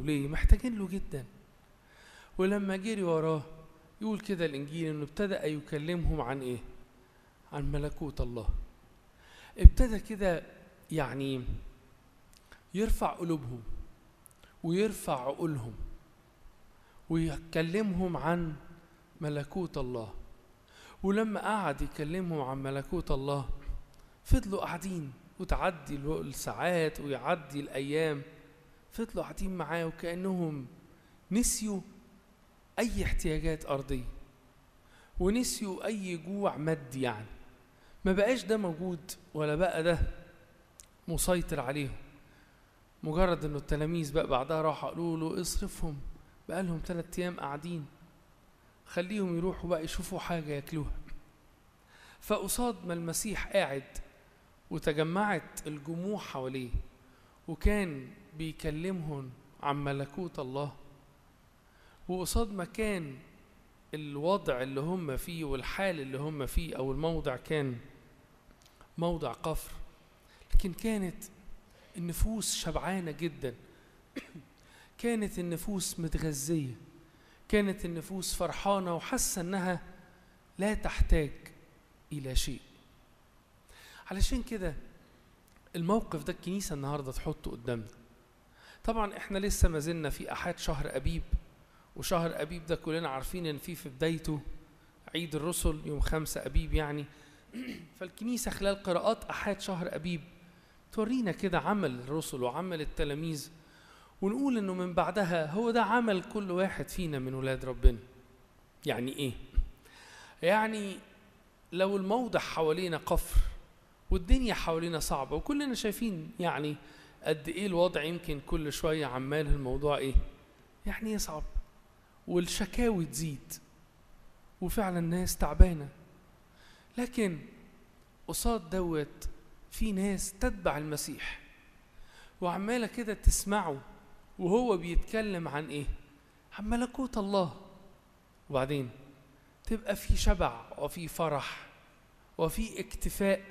له ليه محتاجين له جدا ولما جري وراه يقول كده الانجيل انه ابتدأ يكلمهم عن ايه عن ملكوت الله ابتدى كده يعني يرفع قلوبهم ويرفع عقولهم ويكلمهم عن ملكوت الله ولما قعد يكلمهم عن ملكوت الله فضلوا قاعدين وتعدي الساعات ويعدي الايام فضلوا قاعدين معاه وكانهم نسيوا اي احتياجات ارضيه ونسيوا اي جوع مادي يعني ما بقاش ده موجود ولا بقى ده مسيطر عليهم مجرد انه التلاميذ بقى بعدها راحوا قالوا له اصرفهم بقى لهم ثلاث ايام قاعدين خليهم يروحوا بقى يشوفوا حاجه ياكلوها فقصاد ما المسيح قاعد وتجمعت الجموع حواليه وكان بيكلمهم عن ملكوت الله وقصاد ما كان الوضع اللي هم فيه والحال اللي هم فيه او الموضع كان موضع قفر لكن كانت النفوس شبعانه جدا كانت النفوس متغذيه كانت النفوس فرحانه وحاسه انها لا تحتاج الى شيء علشان كده الموقف ده الكنيسه النهارده تحطه قدامنا طبعا احنا لسه ما زلنا في احاد شهر ابيب وشهر ابيب ده كلنا عارفين ان في في بدايته عيد الرسل يوم خمسة ابيب يعني فالكنيسه خلال قراءات احاد شهر ابيب تورينا كده عمل الرسل وعمل التلاميذ ونقول انه من بعدها هو ده عمل كل واحد فينا من ولاد ربنا يعني ايه يعني لو الموضع حوالينا قفر والدنيا حوالينا صعبه وكلنا شايفين يعني قد ايه الوضع يمكن كل شويه عمال الموضوع ايه يعني يصعب والشكاوي تزيد وفعلا الناس تعبانه لكن قصاد دوت في ناس تتبع المسيح وعماله كده تسمعه وهو بيتكلم عن ايه عن ملكوت الله وبعدين تبقى في شبع وفي فرح وفي اكتفاء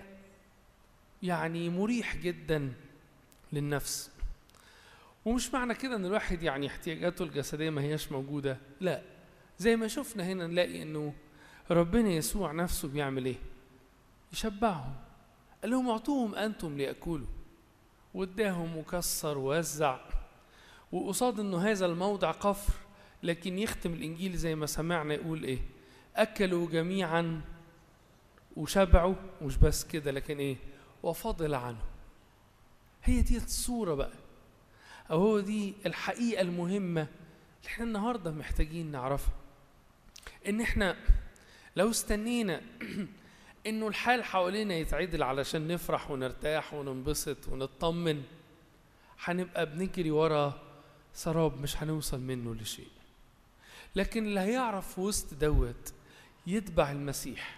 يعني مريح جدا للنفس ومش معنى كده ان الواحد يعني احتياجاته الجسديه ما هياش موجوده لا زي ما شفنا هنا نلاقي انه ربنا يسوع نفسه بيعمل ايه يشبعهم قال لهم اعطوهم انتم لياكلوا واداهم وكسر ووزع وقصاد انه هذا الموضع قفر لكن يختم الانجيل زي ما سمعنا يقول ايه اكلوا جميعا وشبعوا مش بس كده لكن ايه وفضل عنه هي دي الصوره بقى او هو دي الحقيقه المهمه اللي احنا النهارده محتاجين نعرفها ان احنا لو استنينا انه الحال حوالينا يتعدل علشان نفرح ونرتاح وننبسط ونطمن هنبقى بنجري ورا سراب مش هنوصل منه لشيء لكن اللي هيعرف في وسط دوت يتبع المسيح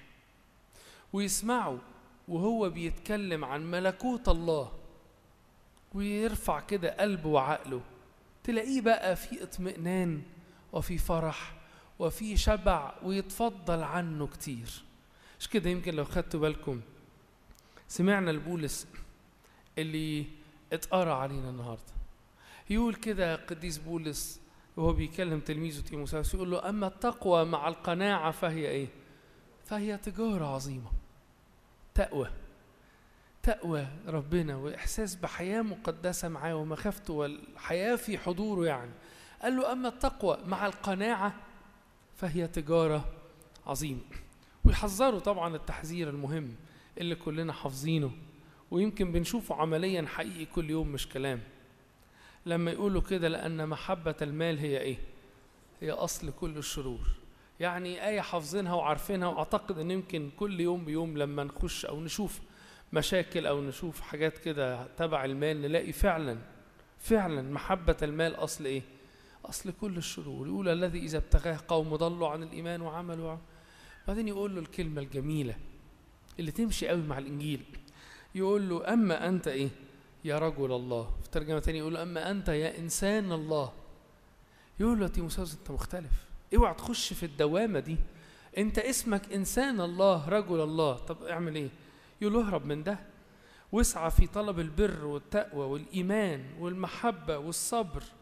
ويسمعه وهو بيتكلم عن ملكوت الله ويرفع كده قلبه وعقله تلاقيه بقى في اطمئنان وفي فرح وفي شبع ويتفضل عنه كتير مش كده يمكن لو خدتوا بالكم سمعنا البولس اللي اتقرا علينا النهارده يقول كده قديس بولس وهو بيكلم تلميذه تيموثاوس يقول له اما التقوى مع القناعه فهي ايه فهي تجاره عظيمه تقوى تقوى ربنا واحساس بحياه مقدسه معاه ومخافته والحياه في حضوره يعني قال له اما التقوى مع القناعه فهي تجاره عظيمه ويحذروا طبعا التحذير المهم اللي كلنا حافظينه ويمكن بنشوفه عمليا حقيقي كل يوم مش كلام لما يقولوا كده لأن محبة المال هي إيه؟ هي أصل كل الشرور يعني آية حافظينها وعارفينها وأعتقد إن يمكن كل يوم بيوم لما نخش أو نشوف مشاكل أو نشوف حاجات كده تبع المال نلاقي فعلا فعلا محبة المال أصل إيه؟ أصل كل الشرور يقول الذي إذا ابتغاه قوم ضلوا عن الإيمان وعملوا بعدين يقول له الكلمة الجميلة اللي تمشي قوي مع الإنجيل يقول له أما أنت إيه يا رجل الله في ترجمة تانية يقول له أما أنت يا إنسان الله يقول له تيموثاوس أنت مختلف اوعى تخش في الدوامة دي أنت اسمك إنسان الله رجل الله طب اعمل إيه يقول له اهرب من ده واسعى في طلب البر والتقوى والإيمان والمحبة والصبر